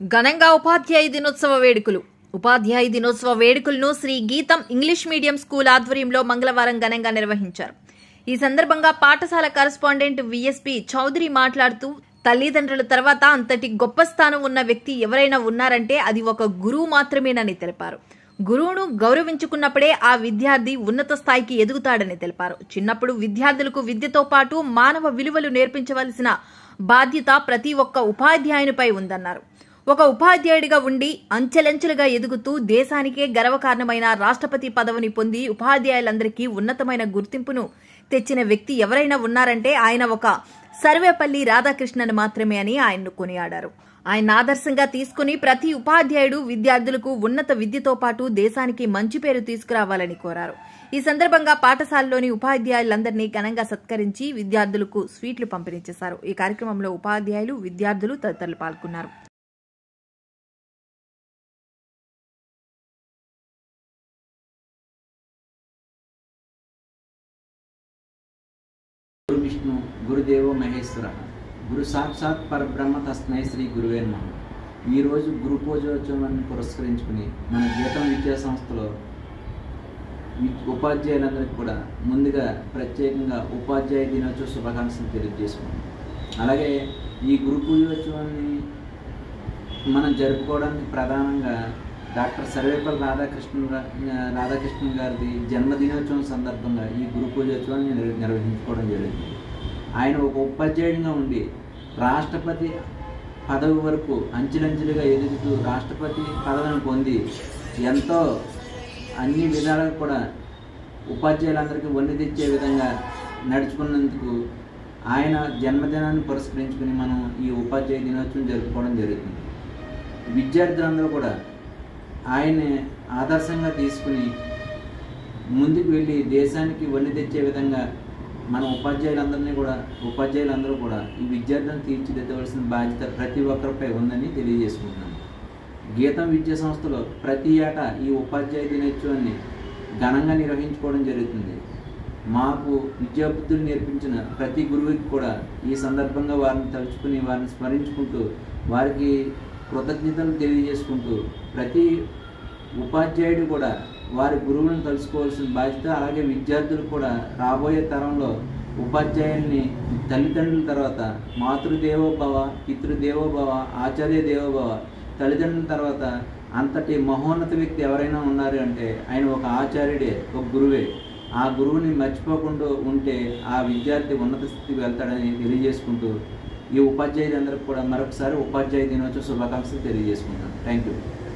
ఘనంగా ఉపాధ్యాయ దినోత్సవ వేడుకలు ఉపాధ్యాయ దినోత్సవ వేడుకలను శ్రీ గీతం ఇంగ్లీష్ మీడియం స్కూల్ ఆధ్వర్యంలో మంగళవారం ఘనంగా నిర్వహించారు ఈ సందర్భంగా పాఠశాల కరస్పాండెంట్ విఎస్పి చౌదరి మాట్లాడుతూ తల్లిదండ్రుల తర్వాత అంతటి గొప్ప స్థానం ఉన్న వ్యక్తి ఎవరైనా ఉన్నారంటే అది ఒక గురువు మాత్రమేనని తెలిపారు గురువును గౌరవించుకున్నప్పుడే ఆ విద్యార్థి ఉన్నత స్థాయికి ఎదుగుతాడని తెలిపారు చిన్నప్పుడు విద్యార్థులకు విద్యతో పాటు మానవ విలువలు నేర్పించవలసిన బాధ్యత ప్రతి ఒక్క ఉపాధ్యాయునిపై ఉందన్నారు ఒక ఉపాధ్యాయుడిగా ఉండి అంచెలంచెలుగా ఎదుగుతూ దేశానికే గర్వకారణమైన రాష్ట్రపతి పదవిని పొంది ఉపాధ్యాయులందరికీ ఉన్నతమైన గుర్తింపును తెచ్చిన వ్యక్తి ఎవరైనా ఉన్నారంటే ఆయన ఒక సర్వేపల్లి రాధాకృష్ణన్ మాత్రమే అని ఆయన్ను కొనియాడారు ఆయన ఆదర్శంగా తీసుకుని ప్రతి ఉపాధ్యాయుడు విద్యార్థులకు ఉన్నత విద్యతో పాటు దేశానికి మంచి పేరు తీసుకురావాలని కోరారు ఈ సందర్భంగా పాఠశాలలోని ఉపాధ్యాయులందరినీ ఘనంగా సత్కరించి విద్యార్థులకు స్వీట్లు పంపిణీ చేశారు ఈ కార్యక్రమంలో ఉపాధ్యాయులు విద్యార్థులు తదితరులు పాల్గొన్నారు గురు విష్ణు గురుదేవో మహేశ్వర గురు సాక్షాత్ పరబ్రహ్మ తస్మై శ్రీ గురువే నమః ఈరోజు గురు పూజోత్సవాన్ని పురస్కరించుకుని మన గీతం విద్యా సంస్థలో వి- ఉపాధ్యాయులందరికీ కూడా ముందుగా ప్రత్యేకంగా ఉపాధ్యాయ దినోత్సవ శుభాకాంక్షలు తెలియజేసుకున్నాం అలాగే ఈ గురు పూజోత్సవాన్ని మనం జరుపుకోవడానికి ప్రధానంగా డాక్టర్ సర్వేపల్లి రాధాకృష్ణ గా- రాధాకృష్ణన్ గారిది జన్మదినోత్సవం సందర్భంగా ఈ గురు పూజోత్సవాన్ని నిర్- నిర్వహించుకోవడం జరిగింది ఆయన ఒక ఉపాధ్యాయుడిగా ఉండి రాష్ట్రపతి పదవి వరకు అంచెలంచెలుగా ఎదుగుతూ రాష్ట్రపతి పదవిని పొంది ఎంతో అన్ని విధాలుగా కూడా ఉపాధ్యాయులందరికీ వన్నె తెచ్చే విధంగా నడుచుకున్నందుకు ఆయన జన్మదినాన్ని పురస్కరించుకుని మనం ఈ ఉపాధ్యాయ దినోత్సవం జరుపుకోవడం జరుగుతుంది విద్యార్థులందరూ కూడా ఆయన్ని ఆదర్శంగా తీసుకుని ముందుకు వెళ్ళి దేశానికి వన్నె తెచ్చే విధంగా మన ఉపాధ్యాయులందరినీ కూడా ఉపాధ్యాయులందరూ కూడా ఈ విద్యార్థులను తీర్చిదిద్దవలసిన బాధ్యత ప్రతి ఒక్కరిపై ఉందని తెలియజేసుకుంటున్నాను గీతం విద్యా సంస్థలో ప్రతి ఏటా ఈ ఉపాధ్యాయ దినోత్సవాన్ని ఘనంగా నిర్వహించుకోవడం జరుగుతుంది మాకు విద్యాబుద్ధులు నేర్పించిన ప్రతి గురువుకి కూడా ఈ సందర్భంగా వారిని తలుచుకుని వారిని స్మరించుకుంటూ వారికి కృతజ్ఞతలు తెలియజేసుకుంటూ ప్రతి ఉపాధ్యాయుడు కూడా వారి గురువులను తలుసుకోవాల్సిన బాధ్యత అలాగే విద్యార్థులు కూడా రాబోయే తరంలో ఉపాధ్యాయుల్ని తల్లిదండ్రుల తర్వాత మాతృదేవోభవ పితృదేవోభవ ఆచార్య దేవోభవ తల్లిదండ్రుల తర్వాత అంతటి మహోన్నత వ్యక్తి ఎవరైనా ఉన్నారు అంటే ఆయన ఒక ఆచార్యుడే ఒక గురువే ఆ గురువుని మర్చిపోకుండా ఉంటే ఆ విద్యార్థి ఉన్నత స్థితికి వెళ్తాడని తెలియజేసుకుంటూ ఈ ఉపాధ్యాయులందరికీ కూడా మరొకసారి ఉపాధ్యాయ దినోత్సవ శుభాకాంక్షలు తెలియజేసుకుంటాను థ్యాంక్ యూ